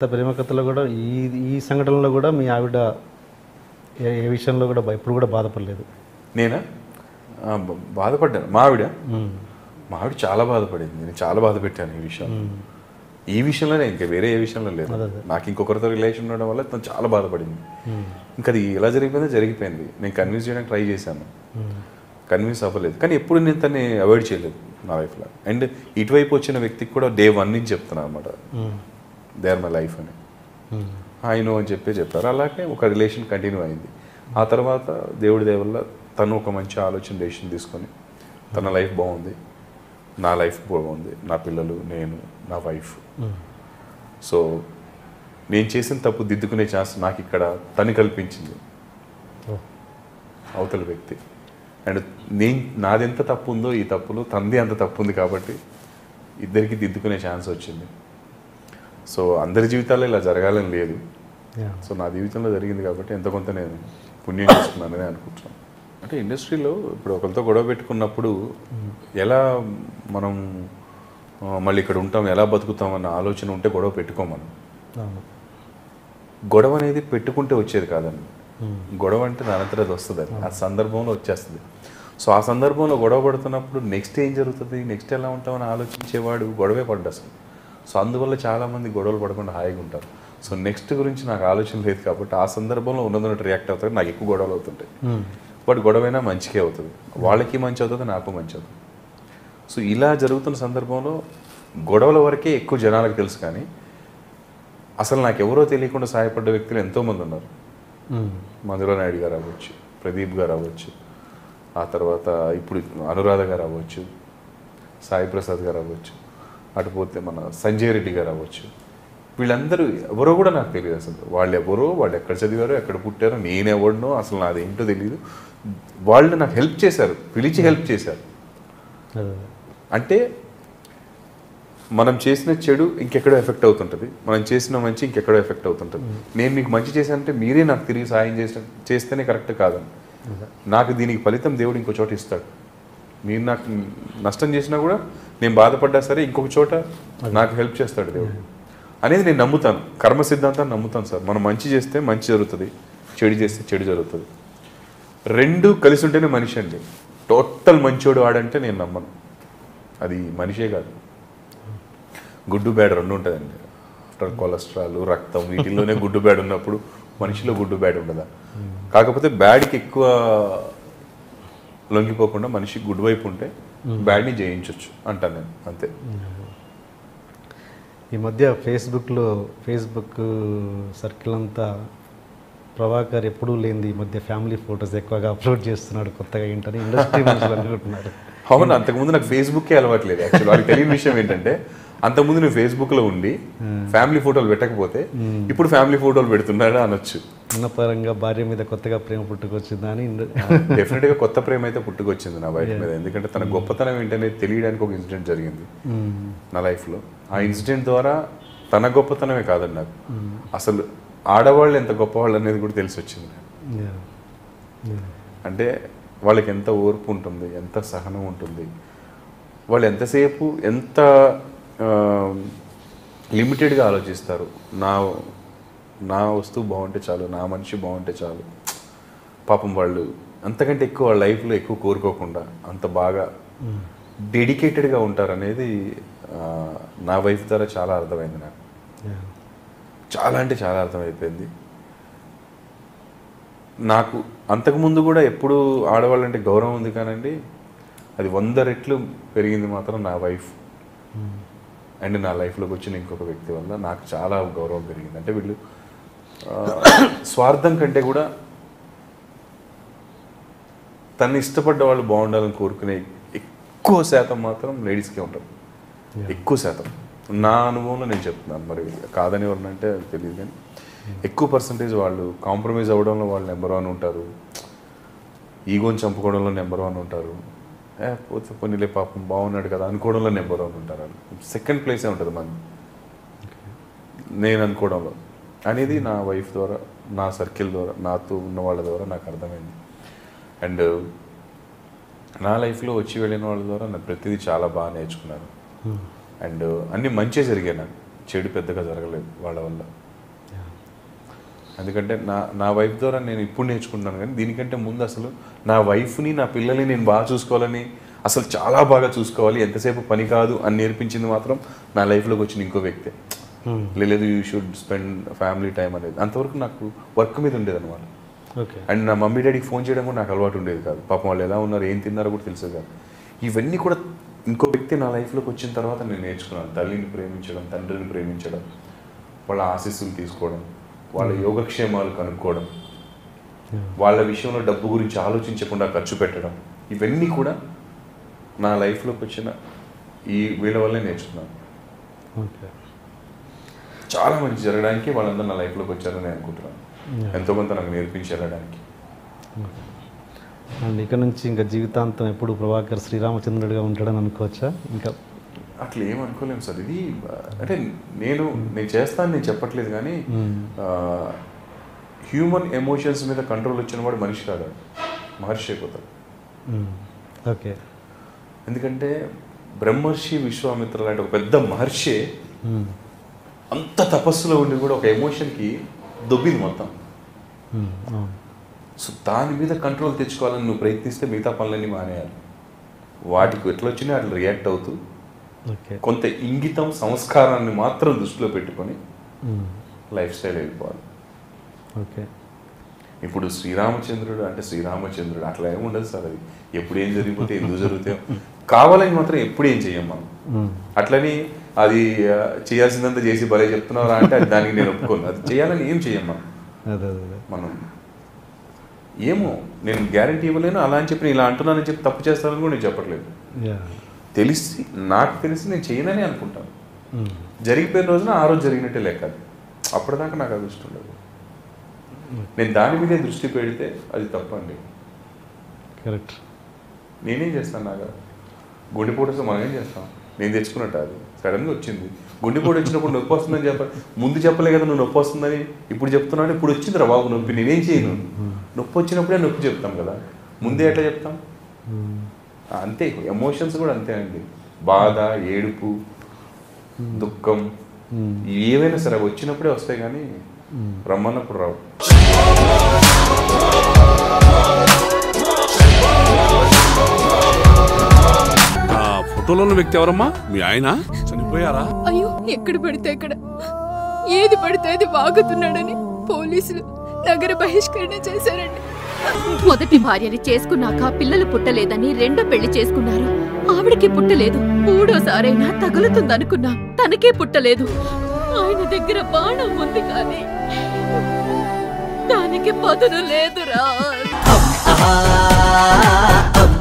ప్రేమ కథలో కూడా ఈ ఈ సంఘటనలో కూడా మీ ఆవిడ ఏ ఏ విషయంలో కూడా భయ- ఎప్పుడు కూడా బాధపడలేదు నేనా ఆ, బ- బాధపడ్డాను మా ఆవిడ మ్మ్. మా ఆవిడ చాలా బాధపడింది నేను చాలా బాధ పెట్టాను ఈ విషయం ఈ విషయంలోనే ఇంకా వేరే ఏ విషయంలో లేదు నాకు ఇంకొకరితో రిలేషన్ ఉండడం వల్ల తను చాలా బాధపడింది ఇంకా అది ఎలా జరిగిపోయిందో జరిగిపోయింది నేను కన్విన్స్ చేయడానికి ట్రై చేశాను కన్విన్స్ అవ్వలేదు కానీ ఎప్పుడు నేను తన్ని అవాయిడ్ చేయలేదు నా లైఫ్లో అండ్ ఇటువైపు వచ్చిన వ్యక్తికి కూడా డే వన్ నుంచి చెప్తున్నాను అనమాట మ్మ్. దే ఆర్ మై లైఫ్ అని మ్మ్. ఆయన అని చెప్పి చెప్పారు అలాగే ఒక రిలేషన్ కంటిన్యూ అయింది ఆ తర్వాత దేవుడి దయ వల్ల తను ఒక మంచి ఆలోచన డెసిషన్ తీసుకొని తన లైఫ్ బాగుంది నా లైఫ్ బాగుంది నా పిల్లలు నేను నా వైఫ్ మ్మ్. సో నేను చేసిన తప్పు దిద్దుకునే ఛాన్స్ నాకు ఇక్కడ తను కల్పించింది ఓ. అవతల వ్యక్తి అండ్ నేను నాది ఎంత తప్పు ఉందో ఈ తప్పులు తంది అంత తప్పు ఉంది కాబట్టి ఇద్దరికి దిద్దుకునే ఛాన్స్ వచ్చింది సో అందరి జీవితాల్లో ఇలా జరగాలని లేదు Yeah. సో నా జీవితంలో జరిగింది కాబట్టి ఎంత కొంత నేను పుణ్యం చేసుకున్నానని అనుకుంటున్నాను అంటే ఇండస్ట్రీలో ఇప్పుడు ఒకరితో గొడవ పెట్టుకున్నప్పుడు ఎలా మనం ఆ, మళ్ళీ ఇక్కడ ఉంటాం ఎలా బతుకుతాం అన్న ఆలోచన ఉంటే గొడవ పెట్టుకోమను అవును గొడవ అనేది పెట్టుకుంటే వచ్చేది కాదండి మ్మ్. గొడవ అంటే దానంతరం అది వస్తుంది ఆ సందర్భంలో వచ్చేస్తుంది సో ఆ సందర్భంలో గొడవ పడుతున్నప్పుడు నెక్స్ట్ ఏం జరుగుతుంది నెక్స్ట్ ఎలా ఉంటామని ఆలోచించేవాడు గొడవే పడ్డ అసలు సో అందువల్ల చాలామంది గొడవలు పడకుండా హాయిగా ఉంటారు సో నెక్స్ట్ గురించి నాకు ఆలోచన లేదు కాబట్టి ఆ సందర్భంలో ఉన్నదన్నట్టు రియాక్ట్ అవుతారు నాకు ఎక్కువ గొడవలు అవుతుంటాయి మ్మ్. బట్ గొడవైనా మంచికే అవుతుంది వాళ్ళకి మంచి అవుతుంది నాకు మంచి అవుతుంది సో ఇలా జరుగుతున్న సందర్భంలో గొడవల వరకే ఎక్కువ జనాలకు తెలుసు కానీ అసలు నాకు ఎవరో తెలియకుండా సహాయపడ్డ వ్యక్తులు ఎంతోమంది ఉన్నారు మ్మ్. మధుర నాయుడు గారు అవ్వచ్చు ప్రదీప్ గారు అవ్వచ్చు ఆ తర్వాత ఇప్పుడు అనురాధ గారు అవ్వచ్చు సాయి ప్రసాద్ గారు అవ్వచ్చు అటు పోతే మన సంజయ్ రెడ్డి గారు అవ్వచ్చు వీళ్ళందరూ ఎవరో కూడా నాకు తెలియదు అసలు వాళ్ళు ఎవరో వాళ్ళు ఎక్కడ చదివారో ఎక్కడ పుట్టారో నేను ఎవడినో అసలు నాది ఏంటో తెలియదు వాళ్ళు నాకు హెల్ప్ చేశారు పిలిచి హెల్ప్ చేశారు అదే అంటే మనం చేసిన చెడు ఇంకెక్కడో ఎఫెక్ట్ అవుతుంటుంది మనం చేసిన మంచి ఇంకెక్కడో ఎఫెక్ట్ అవుతుంటుంది నేను మీకు మంచి చేశానంటే మీరే నాకు తిరిగి సాయం చేసిన చేస్తేనే కరెక్ట్ కాదని నాకు దీనికి ఫలితం దేవుడు ఇంకో చోట ఇస్తాడు మీరు నాకు నష్టం చేసినా కూడా నేను బాధపడ్డా సరే ఇంకొక చోట నాకు హెల్ప్ చేస్తాడు దేవుడు అనేది నేను నమ్ముతాను కర్మ సిద్ధాంతాన్ని నమ్ముతాను సార్ మనం మంచి చేస్తే మంచి జరుగుతుంది చెడు చేస్తే చెడు జరుగుతుంది రెండు కలిసి ఉంటేనే మనిషి అండి టోటల్ మంచోడు వాడంటే నేను నమ్మను అది మనిషే కాదు గుడ్డు బ్యాడ్ రెండు ఉంటుందండి ఆఫ్టర్ కొలెస్ట్రాల్ రక్తం వీటిల్లోనే గుడ్డు బ్యాడ్ ఉన్నప్పుడు మనిషిలో గుడ్డు బ్యాడ్ ఉండదా కాకపోతే బ్యాడ్కి ఎక్కువ లొంగిపోకుండా మనిషి గుడ్ వైపు ఉంటే బ్యాడ్ని జయించవచ్చు అంటాను నేను అంతే ఈ మధ్య ఫేస్బుక్లో ఫేస్బుక్ సర్కిల్ అంతా ప్రభాకర్ ఎప్పుడూ లేనిది ఈ మధ్య ఫ్యామిలీ ఫొటోస్ ఎక్కువగా అప్లోడ్ చేస్తున్నాడు కొత్తగా ఏంటని ఇండస్ట్రీ మనుషులు అనుకుంటున్నారు అవును అంతకుముందు నాకు ఫేస్బుక్కే అలవాట్లేదు యాక్చువల్ వాళ్ళకి తెలియని విషయం ఏంటంటే అంతకుముందు నేను ఫేస్బుక్లో ఉండి ఫ్యామిలీ ఫోటోలు పెట్టకపోతే ఇప్పుడు ఫ్యామిలీ ఫోటోలు పెడుతున్నాడు అనొచ్చు ఉన్నపరంగా భార్య మీద కొత్తగా ప్రేమ పుట్టుకొచ్చిందా అని ఇండ- డెఫినెట్గా కొత్త ప్రేమ అయితే పుట్టుకొచ్చింది నా వైఫ్ మీద ఎందుకంటే తన గొప్పతనం ఏంటనేది తెలియడానికి ఒక ఇన్సిడెంట్ జరిగింది మ్మ్. నా లైఫ్లో ఆ ఇన్సిడెంట్ ద్వారా తన గొప్పతనమే కాదండి నాకు అసలు ఆడవాళ్ళు ఎంత గొప్పవాళ్ళు అనేది కూడా తెలిసి వచ్చింది నాకు. Yeah. Yeah. అంటే వాళ్ళకి ఎంత ఓర్పు ఉంటుంది ఎంత సహనం ఉంటుంది వాళ్ళు ఎంతసేపు ఎంత లిమిటెడ్గా ఆలోచిస్తారు నా నా వస్తువు బాగుంటే చాలు నా మనిషి బాగుంటే చాలు పాపం వాళ్ళు అంతకంటే ఎక్కువ వాళ్ళ లైఫ్లో ఎక్కువ కోరుకోకుండా అంత బాగా డెడికేటెడ్గా ఉంటారనేది ఆ, నా వైఫ్ ద్వారా చాలా అర్థమైంది నాకు Yeah. చాలా అంటే చాలా అర్థమైపోయింది నాకు అంతకుముందు కూడా ఎప్పుడు ఆడవాళ్ళంటే గౌరవం ఉంది కానండి అది వంద రెట్లు పెరిగింది మాత్రం నా వైఫ్ అండ్ నా లైఫ్లోకి వచ్చిన ఇంకొక వ్యక్తి వల్ల నాకు చాలా గౌరవం పెరిగింది అంటే వీళ్ళు ఆ, స్వార్థం కంటే కూడా తను ఇష్టపడ్డ వాళ్ళు బాగుండాలని కోరుకునే ఎక్కువ శాతం మాత్రం లేడీస్కే ఉంటుంది ఎక్కువ శాతం నా అనుభవంలో నేను చెప్తున్నాను మరి కాదని ఎవరినంటే తెలియదు కానీ ఎక్కువ పర్సంటేజ్ వాళ్ళు కాంప్రమైజ్ అవ్వడంలో వాళ్ళు నెంబర్ వన్ ఉంటారు ఈగోని చంపుకోవడంలో నెంబర్ వన్ ఉంటారు ఏ పోతే పోనీలే పాపం బాగున్నాడు కదా అనుకోవడంలో నెంబర్ వన్ ఉంటారు వాళ్ళు సెకండ్ ప్లేసే ఉంటుంది మన నేను అనుకోవడంలో అనేది నా వైఫ్ ద్వారా నా సర్కిల్ ద్వారా నాతో ఉన్న వాళ్ళ ద్వారా నాకు అర్థమైంది అండ్ నా లైఫ్లో వచ్చి వెళ్ళిన వాళ్ళ ద్వారా నేను ప్రతిదీ చాలా బాగా నేర్చుకున్నాను అండ్ అన్ని మంచి జరిగాయి నాకు చెడు పెద్దగా జరగలేదు వాళ్ళ వల్ల ఎందుకంటే నా నా వైఫ్ ద్వారా నేను ఇప్పుడు నేర్చుకుంటున్నాను కానీ దీనికంటే ముందు అసలు నా వైఫ్ని నా పిల్లల్ని నేను బాగా చూసుకోవాలని అసలు చాలా బాగా చూసుకోవాలి ఎంతసేపు పని కాదు అని నేర్పించింది మాత్రం నా లైఫ్లోకి వచ్చిన ఇంకో వ్యక్తే Hmm. లేదు you should spend family time అనేది అంతవరకు నాకు వర్క్ మీద ఉండేది అనమాట ఓకే అండ్ నా మమ్మీ డాడీకి ఫోన్ చేయడం కూడా నాకు అలవాటు ఉండేది కాదు పాపం వాళ్ళు ఎలా ఉన్నారు ఏం తిన్నారో కూడా తెలిసేది కాదు ఇవన్నీ కూడా ఇంకో వ్యక్తి నా లైఫ్లోకి వచ్చిన తర్వాత నేను నేర్చుకున్నాను తల్లిని ప్రేమించడం తండ్రిని ప్రేమించడం వాళ్ళ ఆశీస్సులు తీసుకోవడం వాళ్ళ యోగక్షేమాలు కనుక్కోవడం వాళ్ళ విషయంలో డబ్బు గురించి ఆలోచించకుండా ఖర్చు పెట్టడం ఇవన్నీ కూడా నా లైఫ్లోకి వచ్చిన ఈ వీళ్ళ వల్లే నేర్చుకున్నాను ఓకే చాలా మంచి జరగడానికి వాళ్ళందరూ నా లైఫ్లోకి వచ్చారని నేను అనుకుంటున్నాను Yeah. ఎంతో కొంత నాకు నేర్పించి వెళ్ళడానికి అండ్ ఇక నుంచి ఇంకా జీవితాంతం ఎప్పుడు ప్రభాకర్ శ్రీరామచంద్రుడిగా ఉంటాడని అనుకోవచ్చా ఇంకా అట్లా ఏం అనుకోలేము సార్ ఇది ఆ, అంటే నేను నేను చేస్తాను నేను చెప్పట్లేదు కానీ మ్మ్. హ్యూమన్ ఎమోషన్స్ మీద కంట్రోల్ వచ్చిన వాడు మనిషి కాదు మహర్షి అయిపోతాడు మ్మ్. ఓకే ఎందుకంటే బ్రహ్మర్షి విశ్వామిత్ర లాంటి ఒక పెద్ద మహర్షి మ్మ్. అంత తపస్సులో ఉండి కూడా ఒక ఎమోషన్కి దొబ్బింది మొత్తం మ్మ్. అవును సో దాని మీద కంట్రోల్ తెచ్చుకోవాలని నువ్వు ప్రయత్నిస్తే మిగతా పనులన్నీ మానేయాలి వాటికి ఎట్లా వచ్చినా అట్లా రియాక్ట్ అవుతూ ఓకే కొంత ఇంగితం సంస్కారాన్ని మాత్రం దృష్టిలో పెట్టుకొని మ్మ్. లైఫ్ స్టైల్ వెళ్ళిపోవాలి ఓకే ఇప్పుడు శ్రీరామచంద్రుడు అంటే శ్రీరామచంద్రుడు అట్లా ఏమి ఉండదు సార్ అది ఎప్పుడు ఏం జరిగిపోతే ఎందుకు జరుగుతాయో కావాలని మాత్రం ఎప్పుడు ఏం చెయ్యం మనం మ్మ్. అట్లని అది ఆ, చేయాల్సిందంతా చేసి భలే చెప్తున్నారా అంటే అది దానికి నేను ఒప్పుకోను అది చేయాలని ఏం చెయ్యం మనం అదే అదే అదే మనం ఏమో నేను గ్యారంటీ ఇవ్వలేను అలా అని చెప్పి నేను ఇలా అంటున్నానని చెప్పి తప్పు చేస్తానని కూడా నేను చెప్పట్లేదు యా తెలిసి నాకు తెలిసి నేను చేయనని అనుకుంటాను మ్మ్. జరిగిపోయిన రోజున ఆ రోజు జరిగినట్టే లెక్క అది అప్పటిదాకా నాకు అది ఇష్టం లేదు నేను దాని మీదే దృష్టి పెడితే అది తప్పండి కరెక్ట్ నేనేం చేస్తాను నాగా గుండెపోటు వస్తే మనం ఏం చేస్తాం నేను తెచ్చుకున్నట్టు అది సడన్గా వచ్చింది గుండెపోటు వచ్చినప్పుడు నొప్పి వస్తుందని చెప్ప ముందు చెప్పలే కదా నువ్వు నొప్పి వస్తుందని ఇప్పుడు చెప్తున్నాను ఇప్పుడు వచ్చిందిరా బాబు నొప్పి నేనేం చేయను నొప్పి వచ్చినప్పుడే నొప్పి చెప్తాం కదా ముందే ఎట్లా చెప్తాం మ్మ్. అంతే ఎమోషన్స్ కూడా అంతే అండి బాధ ఏడుపు దుఃఖం మ్మ్. ఏవైనా సరే అవి వచ్చినప్పుడే వస్తాయి కానీ మ్మ్. రమ్మన్నప్పుడు రావు ఆ ఫోటోలో ఉన్న వ్యక్తి ఎవరమ్మా మీ ఆయన చనిపోయారా అయ్యో ఎక్కడ పడితే అక్కడ ఏది పడితే అది వాగుతున్నాడని పోలీసులు నగర బహిష్కరణ చేశారండి మొదటి భార్యని చేసుకున్నాక పిల్లలు పుట్టలేదని రెండో పెళ్లి చేసుకున్నారు ఆవిడకి పుట్టలేదు మూడోసారైనా తగులుతుందనుకున్నా తనకే పుట్టలేదు ఆయన దగ్గర బాణం ఉంది కానీ దానికి పదును లేదురా అబ్బా